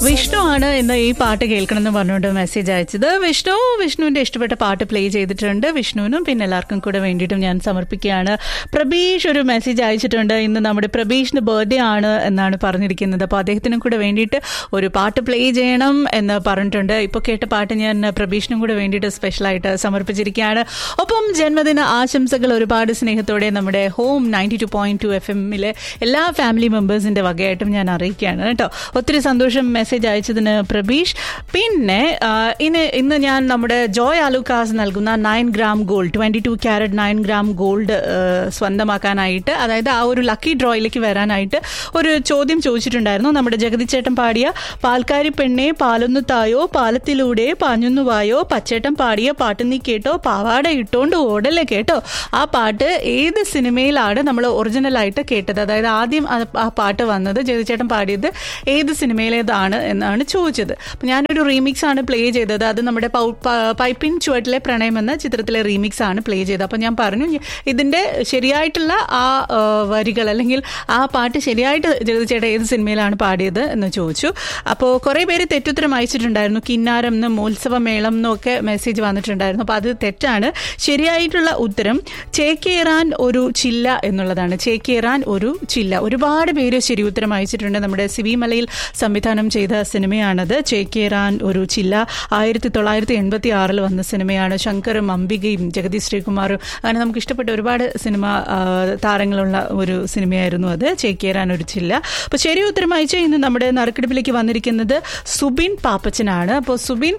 വിഷ്ണു ആണ് ഇന്ന് ഈ പാട്ട് കേൾക്കണം എന്ന് പറഞ്ഞുകൊണ്ട് മെസ്സേജ് അയച്ചത് വിഷ്ണു വിഷ്ണുവിന്റെ ഇഷ്ടപ്പെട്ട പാട്ട് പ്ലേ ചെയ്തിട്ടുണ്ട് വിഷ്ണുവിനും പിന്നെ എല്ലാവർക്കും കൂടെ വേണ്ടിയിട്ടും ഞാൻ സമർപ്പിക്കുകയാണ് പ്രബീഷ് ഒരു മെസ്സേജ് അയച്ചിട്ടുണ്ട് ഇന്ന് നമ്മുടെ പ്രബീഷിന്റെ ബർത്ത്ഡേ ആണ് എന്നാണ് പറഞ്ഞിരിക്കുന്നത് അപ്പോൾ അദ്ദേഹത്തിനും കൂടെ വേണ്ടിയിട്ട് ഒരു പാട്ട് പ്ലേ ചെയ്യണം എന്ന് പറഞ്ഞിട്ടുണ്ട് ഇപ്പോൾ കേട്ട പാട്ട് ഞാൻ പ്രബീഷിനും കൂടെ വേണ്ടിയിട്ട് സ്പെഷ്യലായിട്ട് സമർപ്പിച്ചിരിക്കുകയാണ് ഒപ്പം ജന്മദിന ആശംസകൾ ഒരുപാട് സ്നേഹത്തോടെ നമ്മുടെ home ninety two point two F എമ്മിലെ എല്ലാ ഫാമിലി മെമ്പേഴ്സിന്റെ വകയായിട്ടും ഞാൻ അറിയിക്കുകയാണ് കേട്ടോ ഒത്തിരി സന്തോഷം മെസ്സേജ് അയച്ചതിന് പ്രബീഷ് പിന്നെ ആ, ഇന്ന് ഇന്ന് ഞാൻ നമ്മുടെ ജോയ് ആലുക്കാസ് നൽകുന്ന nine gram gold twenty two carat nine gram gold സ്വന്തമാക്കാനായിട്ട് അതായത് ആ ഒരു ലക്കി ഡ്രോയിലേക്ക് വരാനായിട്ട് ഒരു ചോദ്യം ചോദിച്ചിട്ടുണ്ടായിരുന്നു നമ്മുടെ ജഗതി ചേട്ടൻ പാടിയ പാൽക്കാരി പെണ്ണെ പാലൊന്നു തായോ പാലത്തിലൂടെ പാഞ്ഞൊന്നു വായോ പച്ചേട്ടൻ പാടിയ പാട്ട് നീ കേട്ടോ പാവാട ഇട്ടോണ്ട് ഓടല്ലേ കേട്ടോ ആ പാട്ട് ഏത് സിനിമയിലാണ് നമ്മൾ ഒറിജിനലായിട്ട് കേട്ടത് അതായത് ആദ്യം ആ- ആ പാട്ട് വന്നത് ജഗതിച്ചേട്ടൻ പാടിയത് ഏത് സിനിമയിലേതാണ് എന്നാണ് ചോദിച്ചത് അപ്പം ഞാനൊരു റീമിക്സ് ആണ് പ്ലേ ചെയ്തത് അത് നമ്മുടെ പൗ- പ- പൈപ്പിൻ ചുവട്ടിലെ പ്രണയം എന്ന ചിത്രത്തിലെ റീമിക്സ് ആണ് പ്ലേ ചെയ്തത് അപ്പം ഞാൻ പറഞ്ഞു "ഞ- ഇതിന്റെ ശരിയായിട്ടുള്ള ആ ആ, വരികൾ അല്ലെങ്കിൽ ആ പാട്ട് ശരിയായിട്ട് ജഗതിച്ചേട്ടൻ ഏത് സിനിമയിലാണ് പാടിയത് എന്ന് ചോദിച്ചു അപ്പോൾ കുറേ പേര് തെറ്റുത്തരം അയച്ചിട്ടുണ്ടായിരുന്നു കിന്നാരം എന്നും ഉത്സവമേളം എന്നും ഒക്കെ മെസ്സേജ് വന്നിട്ടുണ്ടായിരുന്നു അപ്പോൾ അത് തെറ്റാണ് ശരിയായിട്ടുള്ള ഉത്തരം ചേക്കേറാൻ ഒരു ചില്ല എന്നുള്ളതാണ് ചേക്കേറാൻ ഒരു ചില്ല ഒരുപാട് പേര് ശരി ഉത്തരം അയച്ചിട്ടുണ്ട് നമ്മുടെ സിവി മലയിൽ സംവിധാനം ചെയ്ത സിനിമയാണത് ചേക്കേറാൻ ഒരു ചില്ല ആയിരത്തി തൊള്ളായിരത്തി എൺപത്തി ആറിൽ വന്ന സിനിമയാണ് ശങ്കറും അംബികയും ജഗതി ശ്രീകുമാറും അങ്ങനെ നമുക്ക് ഇഷ്ടപ്പെട്ട ഒരുപാട് സിനിമ ആ, താരങ്ങളുള്ള ഒരു സിനിമയായിരുന്നു അത് ചേക്കേറാൻ ഒരു ചില്ല അപ്പോൾ ശരി ഉത്തരം അയച്ച ഇന്ന് നമ്മുടെ നറുക്കെടുപ്പിലേക്ക് വന്നിരിക്കുന്നത് സുബിൻ പാപ്പച്ചനാണ് അപ്പോൾ സുബിൻ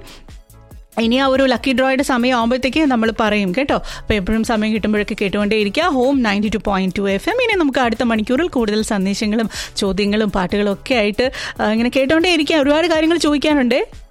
ഇനി ആ ഒരു ലക്കി ഡ്രോയുടെ സമയം ആകുമ്പോഴത്തേക്ക് നമ്മൾ പറയും കേട്ടോ അപ്പോൾ എപ്പോഴും സമയം കിട്ടുമ്പോഴൊക്കെ കേട്ടുകൊണ്ടേയിരിക്കുക home ninety two point two F M ഇനി നമുക്ക് അടുത്ത മണിക്കൂറിൽ കൂടുതൽ സന്ദേശങ്ങളും ചോദ്യങ്ങളും പാട്ടുകളും ഒക്കെ ആയിട്ട് ആ, ഇങ്ങനെ കേട്ടുകൊണ്ടേയിരിക്കുക ഒരുപാട് കാര്യങ്ങൾ ചോദിക്കാനുണ്ട്